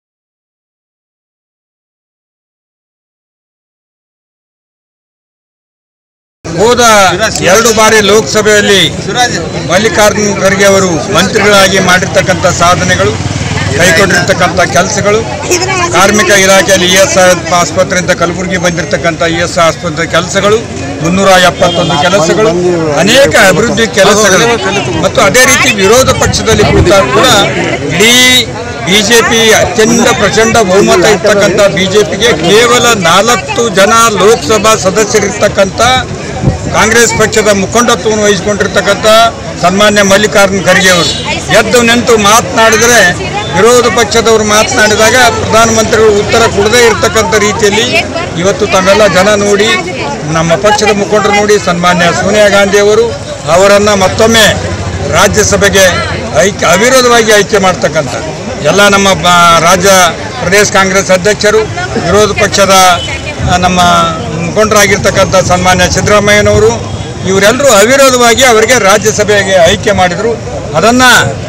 ಹೋದ ಎರಡು ಬಾರಿ ಲೋಕಸಭೆಯಲ್ಲಿ ಮಲ್ಲಿಕಾರ್ಜುನ್ ಖರ್ಗೆ ಅವರು ಮಂತ್ರಿಗಳಾಗಿ ಮಾಡಿರ್ತಕ್ಕಂಥ ಸಾಧನೆಗಳು ಕೈಗೊಂಡಿರ್ತಕ್ಕಂಥ ಕೆಲಸಗಳು ಕಾರ್ಮಿಕ ಇಲಾಖೆಯಲ್ಲಿ ಇ ಎಸ್ ಆಸ್ಪತ್ರೆಯಿಂದ ಕಲಬುರಗಿ ಬಂದಿರತಕ್ಕಂಥ ಇ ಎಸ್ ಆಸ್ಪತ್ರೆ ಕೆಲಸಗಳು ಮುನ್ನೂರ ಎಪ್ಪತ್ತೊಂದು ಕೆಲಸಗಳು ಅನೇಕ ಅಭಿವೃದ್ಧಿ ಕೆಲಸಗಳು ಮತ್ತು ಅದೇ ರೀತಿ ವಿರೋಧ ಪಕ್ಷದಲ್ಲಿ ಕೂಡ ಕೂಡ ಇಡೀ ಬಿಜೆಪಿ ಅತ್ಯಂತ ಪ್ರಚಂಡ ಬಹುಮತ ಇರ್ತಕ್ಕಂಥ ಬಿಜೆಪಿಗೆ ಕೇವಲ ನಾಲ್ಕು ಜನ ಲೋಕಸಭಾ ಸದಸ್ಯರಿರ್ತಕ್ಕಂಥ ಕಾಂಗ್ರೆಸ್ ಪಕ್ಷದ ಮುಖಂಡತ್ವವನ್ನು ವಹಿಸಿಕೊಂಡಿರ್ತಕ್ಕಂಥ ಸನ್ಮಾನ್ಯ ಮಲ್ಲಿಕಾರ್ಜುನ್ ಖರ್ಗೆ ಅವರು ಎದ್ದು ನಿಂತು ಮಾತನಾಡಿದರೆ ವಿರೋಧ ಪಕ್ಷದವರು ಮಾತನಾಡಿದಾಗ ಪ್ರಧಾನಮಂತ್ರಿಗಳು ಉತ್ತರ ಕೊಡದೇ ಇರತಕ್ಕಂಥ ರೀತಿಯಲ್ಲಿ ಇವತ್ತು ತಮ್ಮೆಲ್ಲ ಜನ ನೋಡಿ ನಮ್ಮ ಪಕ್ಷದ ಮುಖಂಡರು ನೋಡಿ ಸನ್ಮಾನ್ಯ ಸೋನಿಯಾ ಗಾಂಧಿ ಅವರು ಅವರನ್ನು ಮತ್ತೊಮ್ಮೆ ರಾಜ್ಯಸಭೆಗೆ ಐಕ್ಯ ಅವಿರೋಧವಾಗಿ ಆಯ್ಕೆ ಮಾಡ್ತಕ್ಕಂಥ ಎಲ್ಲ ನಮ್ಮ ಬ- ರಾಜ್ಯ ಪ್ರದೇಶ ಕಾಂಗ್ರೆಸ್ ಅಧ್ಯಕ್ಷರು ವಿರೋಧ ಪಕ್ಷದ ಆ, ನಮ್ಮ ಮುಖಂಡರಾಗಿರ್ತಕ್ಕಂಥ ಸನ್ಮಾನ್ಯ ಸಿದ್ದರಾಮಯ್ಯನವರು ಇವರೆಲ್ಲರೂ ಅವಿರೋಧವಾಗಿ ಅವರಿಗೆ ರಾಜ್ಯಸಭೆಗೆ ಆಯ್ಕೆ ಮಾಡಿದರು ಅದನ್ನು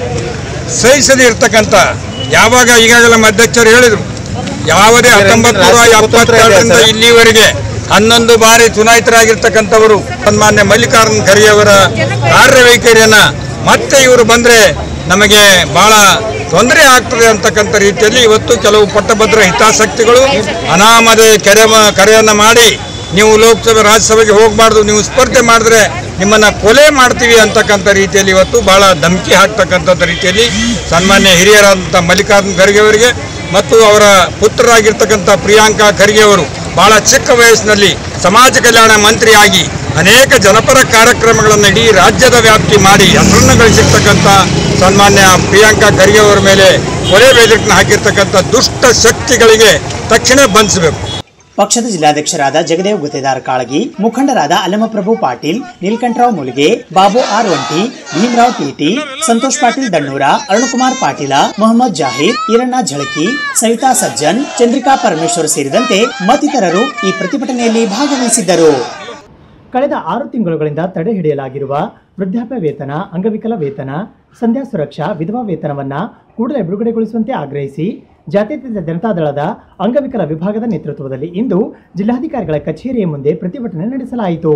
ಸಹಿಸದೇ ಇರ್ತಕ್ಕಂಥ ಯಾವಾಗ ಈಗಾಗಲೇ ನಮ್ಮ ಅಧ್ಯಕ್ಷರು ಹೇಳಿದರು ಯಾವುದೇ ಹತ್ತೊಂಬತ್ತು ನೂರ ಎಪ್ಪತ್ತೆರಡರಿಂದ ಇಲ್ಲಿವರೆಗೆ ಹನ್ನೊಂದು ಬಾರಿ ಚುನಾಯಿತರಾಗಿರ್ತಕ್ಕಂಥವರು ಸನ್ಮಾನ್ಯ ಮಲ್ಲಿಕಾರ್ಜುನ್ ಖರ್ಗೆ ಅವರ ಕಾರ್ಯವೈಖರಿಯನ್ನು ಮತ್ತೆ ಇವರು ಬಂದರೆ ನಮಗೆ ಬಹಳ ತೊಂದರೆ ಆಗ್ತದೆ ಅಂತಕ್ಕಂಥ ರೀತಿಯಲ್ಲಿ ಇವತ್ತು ಕೆಲವು ಪಟ್ಟಭದ್ರ ಹಿತಾಸಕ್ತಿಗಳು ಅನಾಮಧೆ ಕೆರೆ ಕರೆಯನ್ನು ಮಾಡಿ ನೀವು ಲೋಕಸಭೆ ರಾಜ್ಯಸಭೆಗೆ ಹೋಗಬಾರ್ದು ನೀವು ಸ್ಪರ್ಧೆ ಮಾಡಿದ್ರೆ ನಿಮ್ಮನ್ನು ಕೊಲೆ ಮಾಡ್ತೀವಿ ಅಂತಕ್ಕಂಥ ರೀತಿಯಲ್ಲಿ ಇವತ್ತು ಬಹಳ ಧಮಕಿ ಹಾಕ್ತಕ್ಕಂಥ ರೀತಿಯಲ್ಲಿ ಸನ್ಮಾನ್ಯ ಹಿರಿಯರಾದಂಥ ಮಲ್ಲಿಕಾರ್ಜುನ್ ಖರ್ಗೆ ಅವರಿಗೆ ಮತ್ತು ಅವರ ಪುತ್ರರಾಗಿರ್ತಕ್ಕಂಥ ಪ್ರಿಯಾಂಕಾ ಖರ್ಗೆ ಅವರು ಬಹಳ ಚಿಕ್ಕ ವಯಸ್ಸಿನಲ್ಲಿ ಸಮಾಜ ಕಲ್ಯಾಣ ಮಂತ್ರಿಯಾಗಿ ಅನೇಕ ಜನಪರ ಕಾರ್ಯಕ್ರಮಗಳನ್ನು ಇಡೀ ರಾಜ್ಯದ ವ್ಯಾಪ್ತಿ ಮಾಡಿ ಹೆಸರನ್ನು ಗಳಿಸಿರ್ತಕ್ಕಂಥ ಸನ್ಮಾನ್ಯ ಪ್ರಿಯಾಂಕಾ ಖರ್ಗೆ ಅವರ ಮೇಲೆ ಕೊಲೆ ಬೆದರಿಕೆನ ಹಾಕಿರ್ತಕ್ಕಂಥ ದುಷ್ಟ ಶಕ್ತಿಗಳಿಗೆ ತಕ್ಷಣ ಬಂಧಿಸಬೇಕು ಪಕ್ಷದ ಜಿಲ್ಲಾಧ್ಯಕ್ಷರಾದ ಜಗದೇವ್ ಗುತ್ತೇದಾರ್ ಕಾಳಗಿ ಮುಖಂಡರಾದ ಅಲ್ಲಮಪ್ರಭು ಪಾಟೀಲ್ ನೀಲ್ಕಂಠರಾವ್ ಮುಲಿಗೆ ಬಾಬು ಆರ್ ಒಂಟಿ ಭೀಮರಾವ್ ಟಿಟಿ ಸಂತೋಷ್ ಪಾಟೀಲ್ ದಣ್ಣೂರ ಅರುಣಕುಮಾರ್ ಪಾಟೀಲ ಮೊಹಮ್ಮದ್ ಜಾಹಿದ್ ಈರಣ್ಣ ಝಳಕಿ ಸವಿತಾ ಸಜ್ಜನ್ ಚಂದ್ರಿಕಾ ಪರಮೇಶ್ವರ್ ಸೇರಿದಂತೆ ಮತ್ತಿತರರು ಈ ಪ್ರತಿಭಟನೆಯಲ್ಲಿ ಭಾಗವಹಿಸಿದ್ದರು ಕಳೆದ ಆರು ತಿಂಗಳುಗಳಿಂದ ತಡೆ ಹಿಡಿಯಲಾಗಿರುವ ವೃದ್ಧಾಪ್ಯ ವೇತನ ಅಂಗವಿಕಲ ವೇತನ ಸಂಧ್ಯಾ ಸುರಕ್ಷಾ ವಿಧವಾ ವೇತನವನ್ನ ಕೂಡಲೇ ಬಿಡುಗಡೆಗೊಳಿಸುವಂತೆ ಆಗ್ರಹಿಸಿ ಜಾತ್ಯತೀತ ಜನತಾದಳದ ಅಂಗವಿಕಲ ವಿಭಾಗದ ನೇತೃತ್ವದಲ್ಲಿ ಇಂದು ಜಿಲ್ಲಾಧಿಕಾರಿಗಳ ಕಚೇರಿಯ ಮುಂದೆ ಪ್ರತಿಭಟನೆ ನಡೆಸಲಾಯಿತು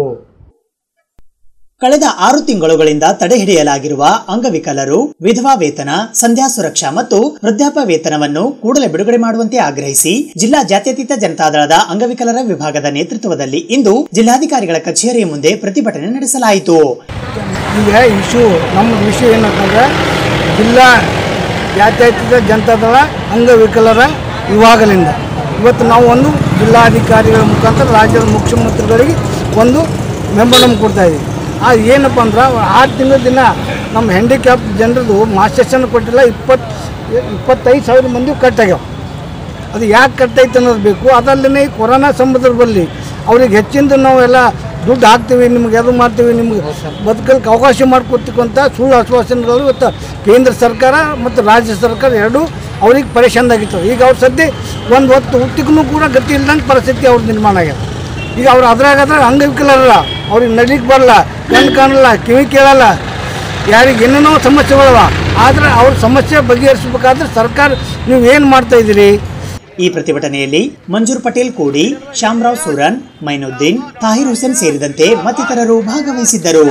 ಕಳೆದ ಆರು ತಿಂಗಳುಗಳಿಂದ ತಡೆ ಹಿಡಿಯಲಾಗಿರುವ ಅಂಗವಿಕಲರು ವಿಧವಾ ವೇತನ ಸಂಧ್ಯಾ ಸುರಕ್ಷಾ ಮತ್ತು ವೃದ್ಧಾಪ್ಯ ವೇತನವನ್ನು ಕೂಡಲೇ ಬಿಡುಗಡೆ ಮಾಡುವಂತೆ ಆಗ್ರಹಿಸಿ ಜಿಲ್ಲಾ ಜಾತ್ಯತೀತ ಜನತಾದಳದ ಅಂಗವಿಕಲರ ವಿಭಾಗದ ನೇತೃತ್ವದಲ್ಲಿ ಇಂದು ಜಿಲ್ಲಾಧಿಕಾರಿಗಳ ಕಚೇರಿಯ ಮುಂದೆ ಪ್ರತಿಭಟನೆ ನಡೆಸಲಾಯಿತು ಈಗ ಇಶ್ಯೂ ನಮ್ಮ ವಿಷಯ ಏನಂತಂದ್ರೆ ಜಿಲ್ಲಾ ಜಾತ್ಯತೀತ ಜನತಾದಳ ಅಂಗವಿಕಲರ ವಿಭಾಗದಿಂದ ಇವತ್ತು ನಾವು ಒಂದು ಜಿಲ್ಲಾಧಿಕಾರಿಗಳ ಮುಖಾಂತರ ರಾಜ್ಯದ ಮುಖ್ಯಮಂತ್ರಿಗಳಿಗೆ ಒಂದು ಮೆಮೊರಂ ಕೊಡ್ತಾ ಇದ್ದೀವಿ ಆ ಏನಪ್ಪ ಅಂದ್ರೆ ಆರು ತಿಂಗಳ ದಿನ ನಮ್ಮ ಹ್ಯಾಂಡಿಕ್ಯಾಪ್ ಜನರದು ಮಾಸ್ಟೇಷನ್ ಕೊಟ್ಟಿಲ್ಲ ಇಪ್ಪತ್ತು ಇಪ್ಪತ್ತೈದು ಸಾವಿರ ಮಂದಿ ಕಟ್ಟಾಗ್ಯಾವ ಅದು ಯಾಕೆ ಕಟ್ಟೈತೆ ಅನ್ನೋದು ಬೇಕು ಅದಲ್ಲೇ ಈ ಕೊರೋನಾ ಸಂದರ್ಭದಲ್ಲಿ ಅವ್ರಿಗೆ ಹೆಚ್ಚಿಂದ ನಾವೆಲ್ಲ ದುಡ್ಡು ಹಾಕ್ತೀವಿ ನಿಮ್ಗೆ ಅದು ಮಾಡ್ತೀವಿ ನಿಮ್ಗೆ ಬದುಕಲಿಕ್ಕೆ ಅವಕಾಶ ಮಾಡಿಕೊಡ್ತಕ್ಕಂಥ ಸುಳ್ಳು ಆಶ್ವಾಸನೆಗಳು ಇವತ್ತು ಕೇಂದ್ರ ಸರ್ಕಾರ ಮತ್ತು ರಾಜ್ಯ ಸರ್ಕಾರ ಎರಡೂ ಅವ್ರಿಗೆ ಪರೇಶಾನ್ದಾಗಿತ್ತು ಈಗ ಅವ್ರು ಸದ್ಯ ಒಂದು ಹೊತ್ತು ಹುಟ್ಟಿಗೂ ಕೂಡ ಗತಿ ಇಲ್ದಂಗೆ ಪರಿಸ್ಥಿತಿ ಅವ್ರ ನಿರ್ಮಾಣ ಆಗ್ಯದ ಈಗ ಅವ್ರು ಅದ್ರಾಗ ಅದ್ರಾಗ ಅಂಗವಿಕಲರಲ್ಲ ಅವ್ರಿಗೆ ನಡಿಲಿಕ್ಕೆ ಬರಲ್ಲ ಕಣ್ಣು ಕಾಣಲ್ಲ ಕಿವಿ ಕೇಳಲ್ಲ ಯಾರಿಗೆ ಏನೇನೋ ಸಮಸ್ಯೆಗಳವ ಆದರೆ ಅವ್ರ ಸಮಸ್ಯೆ ಬಗೆಹರಿಸಬೇಕಾದ್ರೆ ಸರ್ಕಾರ ನೀವು ಏನು ಮಾಡ್ತಾ ಇದ್ದೀರಿ ಈ ಪ್ರತಿಭಟನೆಯಲ್ಲಿ ಮಂಜೂರ್ ಪಟೇಲ್ ಕೋಡಿ ಶ್ಯಾಮರಾವ್ ಸೂರನ್ ಮೈನುದ್ದೀನ್ ತಾಹಿರ್ ಹುಸೇನ್ ಸೇರಿದಂತೆ ಮತ್ತಿತರರು ಭಾಗವಹಿಸಿದ್ದರು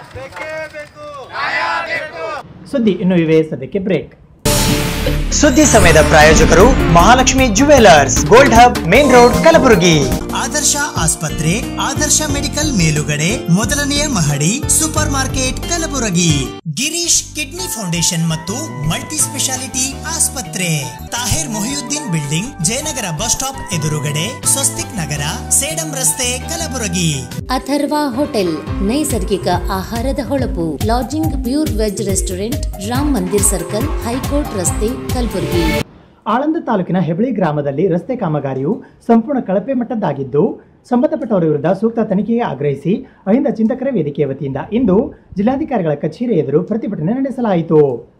ಸುದ್ದಿ ಇನ್ನು ಇವೆ ಸದ್ಯಕ್ಕೆ ಬ್ರೇಕ್ ಸುದ್ದಿ ಸಮಯದ ಪ್ರಾಯೋಜಕರು Mahalakshmi jewellers gold hub main road Kalaburagi Adarsh ಆಸ್ಪತ್ರೆ ಆದರ್ಶ ಮೆಡಿಕಲ್ ಮೇಲುಗಡೆ ಮೊದಲನೆಯ ಮಹಡಿ super market Kalaburagi Girish kidney foundation ಮತ್ತು ಮಲ್ಟಿ ಸ್ಪೆಷಾಲಿಟಿ ಆಸ್ಪತ್ರೆ Tahir Mohiuddin building Jayanagar bus stop ಎದುರುಗಡೆ ಸ್ವಸ್ತಿಕ್ ನಗರ ಸೇಡಂ ರಸ್ತೆ ಕಲಬುರಗಿ ಅಥರ್ವ ಹೋಟೆಲ್ ನೈಸರ್ಗಿಕ ಆಹಾರದ ಹೊಳಪು lodging pure veg restaurant Ram Mandir circle high court ರಸ್ತೆ ಕಲಬುರಗಿ ಆಳಂದ ತಾಲೂಕಿನ ಹೆಬಳಿ ಗ್ರಾಮದಲ್ಲಿ ರಸ್ತೆ ಕಾಮಗಾರಿಯು ಸಂಪೂರ್ಣ ಕಳಪೆ ಮಟ್ಟದ್ದಾಗಿದ್ದು ಸಂಬಂಧಪಟ್ಟವರ ವಿರುದ್ಧ ಸೂಕ್ತ ತನಿಖೆಗೆ ಆಗ್ರಹಿಸಿ ಅಹಿಂದ ಚಿಂತಕರ ವೇದಿಕೆಯ ವತಿಯಿಂದ ಇಂದು ಜಿಲ್ಲಾಧಿಕಾರಿಗಳ ಕಚೇರಿ ಎದುರು ಪ್ರತಿಭಟನೆ ನಡೆಸಲಾಯಿತು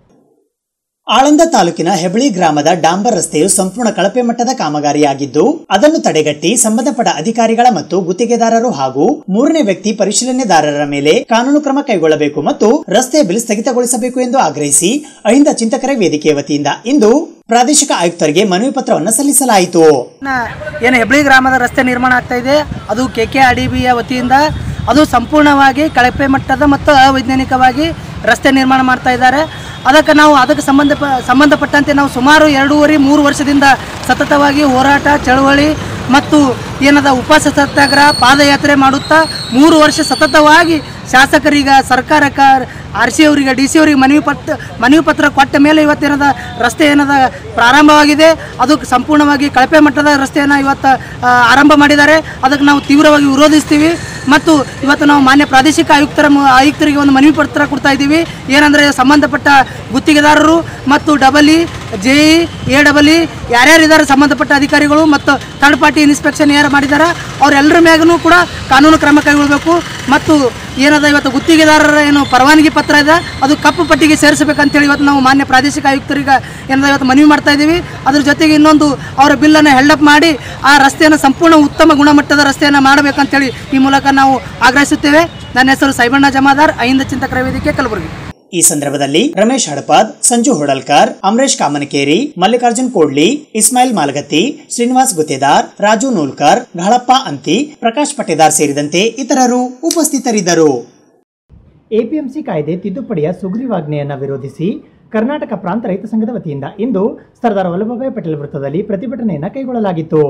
ಆಳಂದ ತಾಲೂಕಿನ ಹೆಬಳಿ ಗ್ರಾಮದ ಡಾಂಬರ್ ರಸ್ತೆಯು ಸಂಪೂರ್ಣ ಕಳಪೆ ಮಟ್ಟದ ಕಾಮಗಾರಿಯಾಗಿದ್ದು ಅದನ್ನು ತಡೆಗಟ್ಟಿ ಸಂಬಂಧಪಟ್ಟ ಅಧಿಕಾರಿಗಳ ಮತ್ತು ಗುತ್ತಿಗೆದಾರರು ಹಾಗೂ ಮೂರನೇ ವ್ಯಕ್ತಿ ಪರಿಶೀಲನೆದಾರರ ಮೇಲೆ ಕಾನೂನು ಕ್ರಮ ಕೈಗೊಳ್ಳಬೇಕು ಮತ್ತು ರಸ್ತೆ ಬಿಲ್ ಸ್ಥಗಿತಗೊಳಿಸಬೇಕು ಎಂದು ಆಗ್ರಹಿಸಿ ಅಹಿಂದ ಚಿಂತಕರ ವೇದಿಕೆಯ ವತಿಯಿಂದ ಇಂದು ಪ್ರಾದೇಶಿಕ ಆಯುಕ್ತರಿಗೆ ಮನವಿ ಪತ್ರವನ್ನು ಸಲ್ಲಿಸಲಾಯಿತು ಏನು ಹೆಬ್ಳಿ ಗ್ರಾಮದ ರಸ್ತೆ ನಿರ್ಮಾಣ ಆಗ್ತಾ ಇದೆ ಅದು ಕೆ ಕೆ ಆರ್ ಡಿ ಬಿಯ ವತಿಯಿಂದ ಅದು ಸಂಪೂರ್ಣವಾಗಿ ಕಳಪೆ ಮಟ್ಟದ ಮತ್ತು ಅವೈಜ್ಞಾನಿಕವಾಗಿ ರಸ್ತೆ ನಿರ್ಮಾಣ ಮಾಡ್ತಾ ಇದ್ದಾರೆ ಅದಕ್ಕೆ ನಾವು ಅದಕ್ಕೆ ಸಂಬಂಧ ಸಂಬಂಧಪಟ್ಟಂತೆ ನಾವು ಸುಮಾರು ಎರಡೂವರೆ ಮೂರು ವರ್ಷದಿಂದ ಸತತವಾಗಿ ಹೋರಾಟ ಚಳವಳಿ ಮತ್ತು ಏನದ ಉಪವಾಸ ಸತ್ಯಾಗ್ರಹ ಪಾದಯಾತ್ರೆ ಮಾಡುತ್ತಾ ಮೂರು ವರ್ಷ ಸತತವಾಗಿ ಶಾಸಕರೀಗ ಸರ್ಕಾರಕ್ಕೆ ಆರ್ ಸಿ ಅವರಿಗೆ ಡಿ ಸಿ ಅವರಿಗೆ ಮನವಿ ಪತ್ರ ಮನವಿ ಪತ್ರ ಕೊಟ್ಟ ಮೇಲೆ ಇವತ್ತೇನದ ರಸ್ತೆ ಏನದ ಪ್ರಾರಂಭವಾಗಿದೆ ಅದು ಸಂಪೂರ್ಣವಾಗಿ ಕಳಪೆ ಮಟ್ಟದ ರಸ್ತೆಯನ್ನು ಇವತ್ತು ಆ, ಆರಂಭ ಮಾಡಿದ್ದಾರೆ ಅದಕ್ಕೆ ನಾವು ತೀವ್ರವಾಗಿ ವಿರೋಧಿಸ್ತೀವಿ ಮತ್ತು ಇವತ್ತು ನಾವು ಮಾನ್ಯ ಪ್ರಾದೇಶಿಕ ಆಯುಕ್ತರ ಮು- ಆಯುಕ್ತರಿಗೆ ಒಂದು ಮನವಿ ಪತ್ರ ಕೊಡ್ತಾ ಇದ್ದೀವಿ ಏನಂದರೆ ಸಂಬಂಧಪಟ್ಟ ಗುತ್ತಿಗೆದಾರರು ಮತ್ತು double E J E A double E ಯಾರ್ಯಾರಿದ್ದಾರೆ ಸಂಬಂಧಪಟ್ಟ ಅಧಿಕಾರಿಗಳು ಮತ್ತು ಥರ್ಡ್ ಪಾರ್ಟಿ ಇನ್ಸ್ಪೆಕ್ಷನ್ ಯಾರು ಮಾಡಿದ್ದಾರೆ ಅವರೆಲ್ಲರ ಮ್ಯಾಗೂ ಕೂಡ ಕಾನೂನು ಕ್ರಮ ಕೈಗೊಳ್ಳಬೇಕು ಮತ್ತು ಏನದ ಇವತ್ತು ಗುತ್ತಿಗೆದಾರರ ಏನು ಪರವಾನಗಿ ಪತ್ರ ಇದೆ ಅದು ಕಪ್ಪು ಪಟ್ಟಿಗೆ ಸೇರಿಸಬೇಕಂತೇಳಿ ಇವತ್ತು ನಾವು ಮಾನ್ಯ ಪ್ರಾದೇಶಿಕ ಆಯುಕ್ತರಿಗೆ ಏನದ ಇವತ್ತು ಮನವಿ ಮಾಡ್ತಾ ಇದ್ದೀವಿ ಅದ್ರ ಜೊತೆಗೆ ಇನ್ನೊಂದು ಅವರ ಬಿಲ್ಲನ್ನು ಹೆಲ್ಡಪ್ ಮಾಡಿ ಆ ರಸ್ತೆಯನ್ನು ಸಂಪೂರ್ಣ ಉತ್ತಮ ಗುಣಮಟ್ಟದ ರಸ್ತೆಯನ್ನು ಮಾಡಬೇಕಂತೇಳಿ ಈ ಮೂಲಕ ನಾವು ಆಗ್ರಹಿಸುತ್ತೇವೆ ನನ್ನ ಹೆಸರು ಸೈಬಣ್ಣ ಜಮಾದಾರ್ ಅಹಿಂದ ಚಿಂತಕರ ವೇದಿಕೆ ಕಲಬುರಗಿ ಈ ಸಂದರ್ಭದಲ್ಲಿ ರಮೇಶ್ ಹಡಪಾದ್ ಸಂಜು ಹೊಡಲ್ಕರ್ ಅಮರೇಶ್ ಕಾಮನಕೇರಿ ಮಲ್ಲಿಕಾರ್ಜುನ್ ಕೋಡ್ಲಿ ಇಸ್ಮಾಯಿಲ್ ಮಾಲಗತ್ತಿ ಶ್ರೀನಿವಾಸ್ ಗುತ್ತೇದಾರ್ ರಾಜು ನೂಲ್ಕರ್ ಘಳಪ್ಪ ಅಂತಿ ಪ್ರಕಾಶ್ ಪಟೇದಾರ್ ಸೇರಿದಂತೆ ಇತರರು ಉಪಸ್ಥಿತರಿದ್ದರು ಎಪಿಎಂಸಿ ಕಾಯ್ದೆ ತಿದ್ದುಪಡಿಯ ಸುಗ್ರೀವಾಜ್ಞೆಯನ್ನು ವಿರೋಧಿಸಿ ಕರ್ನಾಟಕ ಪ್ರಾಂತ ರೈತ ಸಂಘದ ವತಿಯಿಂದ ಇಂದು ಸರ್ದಾರ್ ವಲ್ಲಭಭಾಯಿ ಪಟೇಲ್ ವೃತ್ತದಲ್ಲಿ ಪ್ರತಿಭಟನೆಯನ್ನು ಕೈಗೊಳ್ಳಲಾಗಿತ್ತು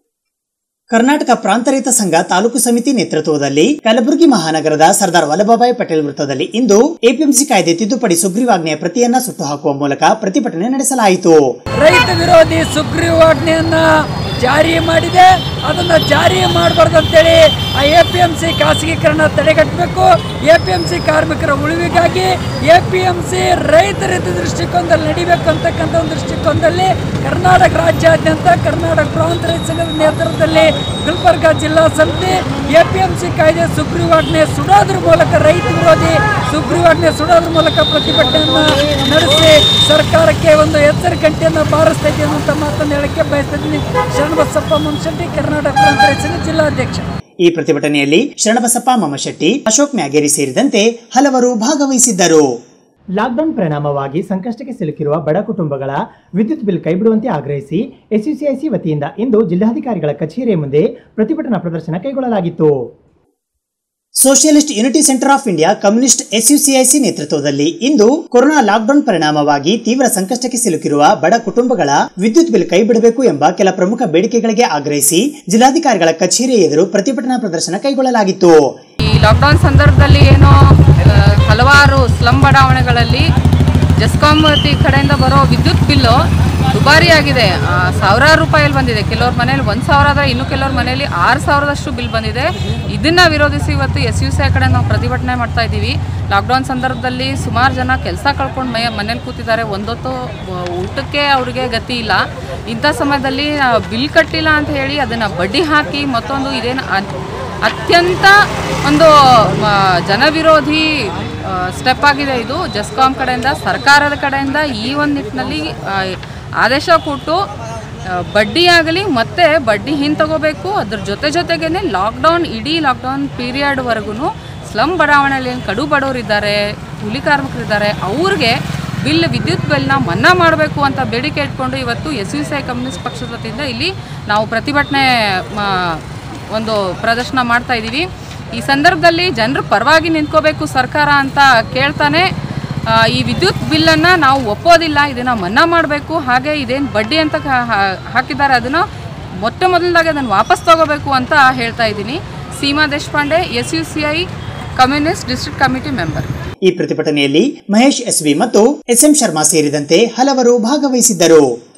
ಕರ್ನಾಟಕ ಪ್ರಾಂತ ರೈತ ಸಂಘ ತಾಲೂಕು ಸಮಿತಿ ನೇತೃತ್ವದಲ್ಲಿ ಕಲಬುರಗಿ ಮಹಾನಗರದ ಸರ್ದಾರ್ ವಲ್ಲಭಭಾಯಿ ಪಟೇಲ್ ವೃತ್ತದಲ್ಲಿ ಇಂದು ಎಪಿಎಂಸಿ ಕಾಯ್ದೆ ತಿದ್ದುಪಡಿ ಸುಗ್ರೀವಾಜ್ಞೆಯ ಪ್ರತಿಯನ್ನ ಸುಟ್ಟು ಹಾಕುವ ಮೂಲಕ ಪ್ರತಿಭಟನೆ ನಡೆಸಲಾಯಿತು ರೈತ ವಿರೋಧಿ ಸುಗ್ರೀವಾಜ್ಞೆಯನ್ನ ಜಾರಿ ಮಾಡಿದೆ ಅದನ್ನ ಜಾರಿ ಮಾಡಬಾರ್ದು ಅಂತೇಳಿ ಆ ಎ ಪಿ ಎಂ ಸಿ ಖಾಸಗೀಕರಣ ತಡೆಗಟ್ಟಬೇಕು ಎ ಪಿ ಎಂ ಸಿ ಕಾರ್ಮಿಕರ ಉಳಿವಿಗಾಗಿ ಎ ಪಿ ಎಂ ಸಿ ರೈತರ ಹಿತ ದೃಷ್ಟಿಕೋನದಲ್ಲಿ ನಡಿಬೇಕು ಅಂತಕ್ಕಂಥ ಒಂದು ದೃಷ್ಟಿಕೋನದಲ್ಲಿ ಕರ್ನಾಟಕ ರಾಜ್ಯಾದ್ಯಂತ ಕರ್ನಾಟಕ ಪ್ರಾಂತ ರೈತ ಸಂಘದ ನೇತೃತ್ವದಲ್ಲಿ ಗುಲ್ಬರ್ಗ ಜಿಲ್ಲಾ ಸಮಿತಿ ಎ ಪಿ ಎಂ ಸಿ ಕಾಯ್ದೆ ಸುಗ್ರೀವಾಜ್ಞೆ ಸುಡೋದ್ರ ಮೂಲಕ ರೈತ ವಿರೋಧಿ ಸುಗ್ರೀವಾಜ್ಞೆ ಸುಡೋದ್ರ ಮೂಲಕ ಪ್ರತಿಭಟನೆಯನ್ನ ನಡೆಸಿ ಸರ್ಕಾರಕ್ಕೆ ಒಂದು ಎಚ್ಚರಿಕೆಯನ್ನು ಬಾರಿಸ್ತಾ ಇದ್ದೀವಿ ಅಂತ ಮಾತನ್ನು ಹೇಳಕ್ಕೆ ಬಯಸ್ತಿದ್ದೀನಿ ಶರಣಬಸಪ್ಪ ಮುನ್ಶೆಟ್ಟಿ ಕರ್ನಾಟಕ ಪ್ರಾಂತ ರೈತ ಸಂಘ ಜಿಲ್ಲಾಧ್ಯಕ್ಷ ಈ ಪ್ರತಿಭಟನೆಯಲ್ಲಿ ಶರಣಬಸಪ್ಪ ಮಮಶೆಟ್ಟಿ ಅಶೋಕ್ ಮ್ಯಾಗೇರಿ ಸೇರಿದಂತೆ ಹಲವರು ಭಾಗವಹಿಸಿದ್ದರು ಲಾಕ್ಡೌನ್ ಪರಿಣಾಮವಾಗಿ ಸಂಕಷ್ಟಕ್ಕೆ ಸಿಲುಕಿರುವ ಬಡ ಕುಟುಂಬಗಳ ವಿದ್ಯುತ್ ಬಿಲ್ ಕೈಬಿಡುವಂತೆ ಆಗ್ರಹಿಸಿ ಎಸ್ಯುಸಿಐಸಿ ವತಿಯಿಂದ ಇಂದು ಜಿಲ್ಲಾಧಿಕಾರಿಗಳ ಕಚೇರಿಯ ಮುಂದೆ ಪ್ರತಿಭಟನಾ ಪ್ರದರ್ಶನ ಕೈಗೊಳ್ಳಲಾಗಿತ್ತು socialist unity centre of India communist SUCIC ನೇತೃತ್ವದಲ್ಲಿ ಇಂದು ಕೊರೋನಾ ಲಾಕ್ಡೌನ್ ಪರಿಣಾಮವಾಗಿ ತೀವ್ರ ಸಂಕಷ್ಟಕ್ಕೆ ಸಿಲುಕಿರುವ ಬಡ ಕುಟುಂಬಗಳ ವಿದ್ಯುತ್ ಬಿಲ್ ಕೈಬಿಡಬೇಕು ಎಂಬ ಕೆಲ ಪ್ರಮುಖ ಬೇಡಿಕೆಗಳಿಗೆ ಆಗ್ರಹಿಸಿ ಜಿಲ್ಲಾಧಿಕಾರಿಗಳ ಕಚೇರಿ ಎದುರು ಪ್ರತಿಭಟನಾ ಪ್ರದರ್ಶನ ಕೈಗೊಳ್ಳಲಾಗಿತ್ತು ಈ ಲಾಕ್ಡೌನ್ ಸಂದರ್ಭದಲ್ಲಿ ಏನೋ ಆ, ಹಲವಾರು ಸ್ಲಮ್ ಬಡಾವಣೆಗಳಲ್ಲಿ ಜೆಸ್ಕಾಂ ವತಿ ಕಡೆಯಿಂದ ಬರೋ ವಿದ್ಯುತ್ ಬಿಲ್ಲು ದುಬಾರಿಯಾಗಿದೆ ಆ, ಸಾವಿರಾರು ರೂಪಾಯಲ್ಲಿ ಬಂದಿದೆ ಕೆಲವ್ರ ಮನೇಲಿ ಒಂದು ಸಾವಿರ ಆದರೆ ಇನ್ನು ಕೆಲವ್ರ ಮನೇಲಿ ಆರು ಸಾವಿರದಷ್ಟು ಬಿಲ್ ಬಂದಿದೆ ಇದನ್ನು ವಿರೋಧಿಸಿ ಇವತ್ತು ಎಸ್ ಯು ಸಿ ಕಡೆ ನಾವು ಪ್ರತಿಭಟನೆ ಮಾಡ್ತಾ ಇದ್ದೀವಿ ಲಾಕ್ಡೌನ್ ಸಂದರ್ಭದಲ್ಲಿ ಸುಮಾರು ಜನ ಕೆಲಸ ಕಳ್ಕೊಂಡು ಮೈ ಮನೇಲಿ ಕೂತಿದ್ದಾರೆ ಒಂದೊತ್ತು ಆ, ಊಟಕ್ಕೆ ಅವ್ರಿಗೆ ಗತಿ ಇಲ್ಲ ಇಂಥ ಸಮಯದಲ್ಲಿ ಬಿಲ್ ಕಟ್ಟಿಲ್ಲ ಅಂತ ಹೇಳಿ ಅದನ್ನು ಬಡ್ಡಿ ಹಾಕಿ ಮತ್ತೊಂದು ಇದೇನು ಅನ್- ಅತ್ಯಂತ ಒಂದು ಮ, ಜನವಿರೋಧಿ ಸ್ಟೆಪ್ ಆಗಿದೆ ಇದು ಜಸ್ಕಾಂ ಕಡೆಯಿಂದ ಸರ್ಕಾರದ ಕಡೆಯಿಂದ ಈ ಒಂದು ನಿಟ್ಟಿನಲ್ಲಿ ಆ, ಆದೇಶ ಕೊಟ್ಟು ಆ, ಬಡ್ಡಿ ಆಗಲಿ ಮತ್ತೆ ಬಡ್ಡಿ ಹಿಂತಗೋಬೇಕು ಅದ್ರ ಜೊತೆ ಜೊತೆಗೇನೆ ಲಾಕ್ಡೌನ್ ಇಡೀ ಲಾಕ್ಡೌನ್ ಪೀರಿಯಡ್ವರೆಗೂ ಸ್ಲಮ್ ಬಡಾವಣೆಯಲ್ಲಿ ಏನು ಕಡು ಬಡವರಿದ್ದಾರೆ ಕೂಲಿ ಕಾರ್ಮಿಕರಿದ್ದಾರೆ ಅವ್ರಿಗೆ ಬಿಲ್ ವಿದ್ಯುತ್ ಬಿಲ್ನ ಮನ್ನಾ ಮಾಡಬೇಕು ಅಂತ ಬೇಡಿಕೆ ಇಟ್ಕೊಂಡು ಇವತ್ತು S U C I communist ಪಕ್ಷದ ವತಿಯಿಂದ ಇಲ್ಲಿ ನಾವು ಪ್ರತಿಭಟನೆ ಮ- ಒಂದು ಪ್ರದರ್ಶನ ಮಾಡ್ತಾ ಇದ್ದೀವಿ ಈ ಸಂದರ್ಭದಲ್ಲಿ ಜನರ ಪರವಾಗಿ ನಿಂತ್ಕೋಬೇಕು ಸರ್ಕಾರ ಅಂತ ಕೇಳ್ತಾನೆ ಆ, ಈ ವಿದ್ಯುತ್ ಬಿಲ್ಲನ್ನು ನಾವು ಒಪ್ಪೋದಿಲ್ಲ ಇದನ್ನು ಮನ್ನಾ ಮಾಡಬೇಕು ಹಾಗೆ ಇದೇನು ಬಡ್ಡಿ ಅಂತ ಕಾ- ಹಾ- ಹಾಕಿದ್ದಾರೆ ಅದನ್ನು ಮೊಟ್ಟ ಮೊದಲದಾಗಿ ಅದನ್ನು ವಾಪಸ್ ತಗೋಬೇಕು ಅಂತ ಹೇಳ್ತಾ ಇದ್ದೀನಿ Seema Deshpande S U C I communist district committee member ಈ ಪ್ರತಿಭಟನೆಯಲ್ಲಿ ಮಹೇಶ್ ಎಸ್ವಿ ಮತ್ತು ಎಸ್ ಎಂ ಶರ್ಮಾ ಸೇರಿದಂತೆ ಹಲವರು ಭಾಗವಹಿಸಿದ್ದರು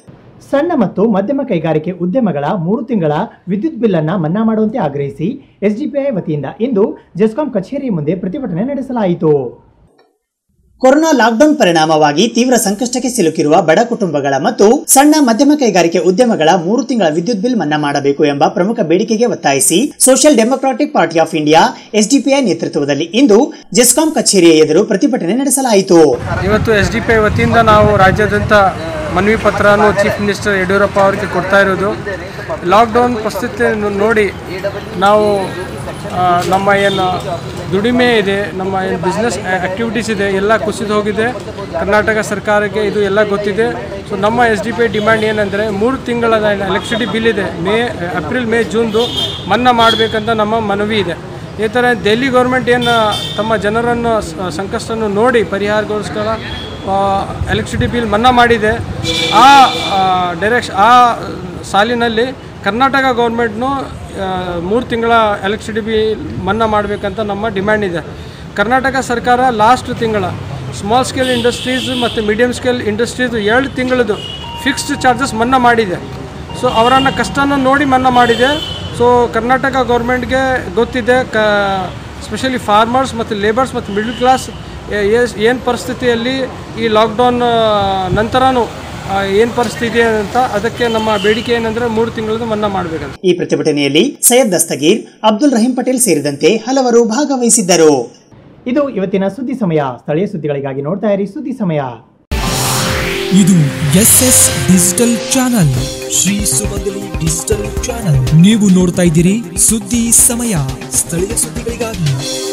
ಸಣ್ಣ ಮತ್ತು ಮಧ್ಯಮ ಕೈಗಾರಿಕೆ ಉದ್ಯಮಗಳ ಮೂರು ತಿಂಗಳ ವಿದ್ಯುತ್ ಬಿಲ್ ಅನ್ನ ಮನ್ನಾ ಮಾಡುವಂತೆ ಆಗ್ರಹಿಸಿ ಎಸ್ಡಿಪಿಐ ವತಿಯಿಂದ ಇಂದು ಜೆಸ್ಕಾಂ ಕಚೇರಿ ಮುಂದೆ ಪ್ರತಿಭಟನೆ ನಡೆಸಲಾಯಿತು ಕೊರೋನಾ ಲಾಕ್ಡೌನ್ ಪರಿಣಾಮವಾಗಿ ತೀವ್ರ ಸಂಕಷ್ಟಕ್ಕೆ ಸಿಲುಕಿರುವ ಬಡ ಕುಟುಂಬಗಳ ಮತ್ತು ಸಣ್ಣ ಮಧ್ಯಮ ಕೈಗಾರಿಕೆ ಉದ್ಯಮಗಳ ಮೂರು ತಿಂಗಳ ವಿದ್ಯುತ್ ಬಿಲ್ ಮನ್ನಾ ಮಾಡಬೇಕು ಎಂಬ ಪ್ರಮುಖ ಬೇಡಿಕೆಗೆ ಒತ್ತಾಯಿಸಿ social democratic party of India SDPI ನೇತೃತ್ವದಲ್ಲಿ ಇಂದು ಜೆಸ್ಕಾಂ ಕಚೇರಿಯ ಎದುರು ಪ್ರತಿಭಟನೆ ನಡೆಸಲಾಯಿತು ಇವತ್ತು ಎಸ್ ಡಿ ಪಿ ಐ ವತಿಯಿಂದ ನಾವು ರಾಜ್ಯಾದ್ಯಂತ ಮನವಿ ಪತ್ರವನ್ನು ಚೀಫ್ ಮಿನಿಸ್ಟರ್ ಯಡಿಯೂರಪ್ಪ ಅವರಿಗೆ ಕೊಡ್ತಾ ಇರೋದು ಲಾಕ್ಡೌನ್ ಪರಿಸ್ಥಿತಿಯನ್ನು ನೋಡಿ ನಾವು ಆ, ನಮ್ಮ ಏನು ದುಡಿಮೆ ಇದೆ ನಮ್ಮ ಏನು ಬಿಸ್ನೆಸ್ ಆ್ಯಕ್ಟಿವಿಟೀಸ್ ಇದೆ ಎಲ್ಲ ಕುಸಿದು ಹೋಗಿದೆ ಕರ್ನಾಟಕ ಸರ್ಕಾರಕ್ಕೆ ಇದು ಎಲ್ಲ ಗೊತ್ತಿದೆ ಸೊ ನಮ್ಮ S D P I demand ಏನಂದರೆ ಮೂರು ತಿಂಗಳ ಎಲೆಕ್ಟ್ರಿಸಿಟಿ ಬಿಲ್ ಇದೆ ಮೇ ಏಪ್ರಿಲ್ ಮೇ ಜೂನ್ದು ಮನ್ನಾ ಮಾಡಬೇಕಂತ ನಮ್ಮ ಮನವಿ ಇದೆ ಈ ಥರ ದೆಹಲಿ ಗೌರ್ಮೆಂಟ್ ಏನು ತಮ್ಮ ಜನರನ್ನು ಸ- ಸಂಕಷ್ಟವನ್ನು ನೋಡಿ ಪರಿಹಾರಗೋಸ್ಕರ ಎಲೆಕ್ಟ್ರಿಸಿಟಿ ಬಿಲ್ ಮನ್ನಾ ಮಾಡಿದೆ ಆ ಡೈರೆಕ್ಷ ಆ ಸಾಲಿನಲ್ಲಿ ಕರ್ನಾಟಕ ಗೌರ್ಮೆಂಟ್ನು ಮೂರು ತಿಂಗಳ ಎಲೆಕ್ಟ್ರಿಸಿಟಿ ಬಿಲ್ ಮನ್ನಾ ಮಾಡಬೇಕಂತ ನಮ್ಮ ಡಿಮ್ಯಾಂಡ್ ಇದೆ ಕರ್ನಾಟಕ ಸರ್ಕಾರ ಲಾಸ್ಟ್ ತಿಂಗಳ ಸ್ಮಾಲ್ ಸ್ಕೇಲ್ ಇಂಡಸ್ಟ್ರೀಸ್ ಮತ್ತು ಮೀಡಿಯಮ್ ಸ್ಕೇಲ್ ಇಂಡಸ್ಟ್ರೀಸ್ ಎರಡು ತಿಂಗಳದು ಫಿಕ್ಸ್ಡ್ ಚಾರ್ಜಸ್ ಮನ್ನಾ ಮಾಡಿದೆ ಸೊ ಅವರನ್ನು ಕಷ್ಟನ ನೋಡಿ ಮನ್ನಾ ಮಾಡಿದೆ ಸೊ ಕರ್ನಾಟಕ ಗೌರ್ಮೆಂಟ್ಗೆ ಗೊತ್ತಿದೆ ಕ ಸ್ಪೆಷಲಿ ಫಾರ್ಮರ್ಸ್ ಮತ್ತು ಲೇಬರ್ಸ್ ಮತ್ತು ಮಿಡ್ಲ್ ಕ್ಲಾಸ್ ಏನು ಪರಿಸ್ಥಿತಿಯಲ್ಲಿ ಈ ಲಾಕ್ಡೌನ್ ನಂತರನೂ ಏನು ಪರಿಸ್ಥಿತಿ ಇದೆ ಅಂತ ಅದಕ್ಕೆ ನಮ್ಮ ಬೇಡಿಕೆ ಏನಂದರೆ ಮೂರು ತಿಂಗಳದ್ದು ಮನ್ನಾ ಮಾಡಬೇಕಂತ ಈ ಪ್ರತಿಭಟನೆಯಲ್ಲಿ ಸೈಯದ್ ದಸ್ತಗೀರ್ ಅಬ್ದುಲ್ ರಹೀಂ ಪಟೇಲ್ ಸೇರಿದಂತೆ ಹಲವರು ಭಾಗವಹಿಸಿದ್ದರು ಇದು ಇವತ್ತಿನ ಸುದ್ದಿ ಸಮಯ ಸ್ಥಳೀಯ ಸುದ್ದಿಗಳಿಗಾಗಿ ನೋಡ್ತಾ ಇರಿ ಸುದ್ದಿ ಸಮಯ ಇದು S S digital channel Shri Sumangali digital channel ನೀವು ನೋಡ್ತಾ ಇದ್ದೀರಿ ಸುದ್ದಿ ಸಮಯ ಸ್ಥಳೀಯ ಸುದ್ದಿಗಳಿಗಾಗಿ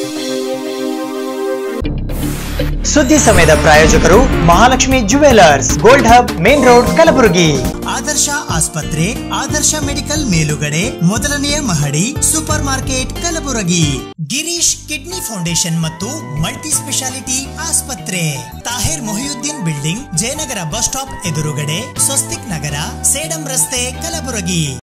ಸುದ್ದಿ ಸಮಯದ ಪ್ರಾಯೋಜಕರು Mahalakshmi jewellers gold hub main road Kalaburagi Adarsh ಆಸ್ಪತ್ರೆ ಆದರ್ಶ ಮೆಡಿಕಲ್ ಮೇಲುಗಡೆ ಮೊದಲನೆಯ ಮಹಡಿ super market Kalaburagi Girish kidney foundation ಮತ್ತು ಮಲ್ಟಿ ಸ್ಪೆಷಾಲಿಟಿ ಆಸ್ಪತ್ರೆ Tahir Mohiuddin building Jayanagar bus stop ಎದುರುಗಡೆ ಸ್ವಸ್ತಿಕ್ ನಗರ ಸೇಡಂ ರಸ್ತೆ ಕಲಬುರಗಿ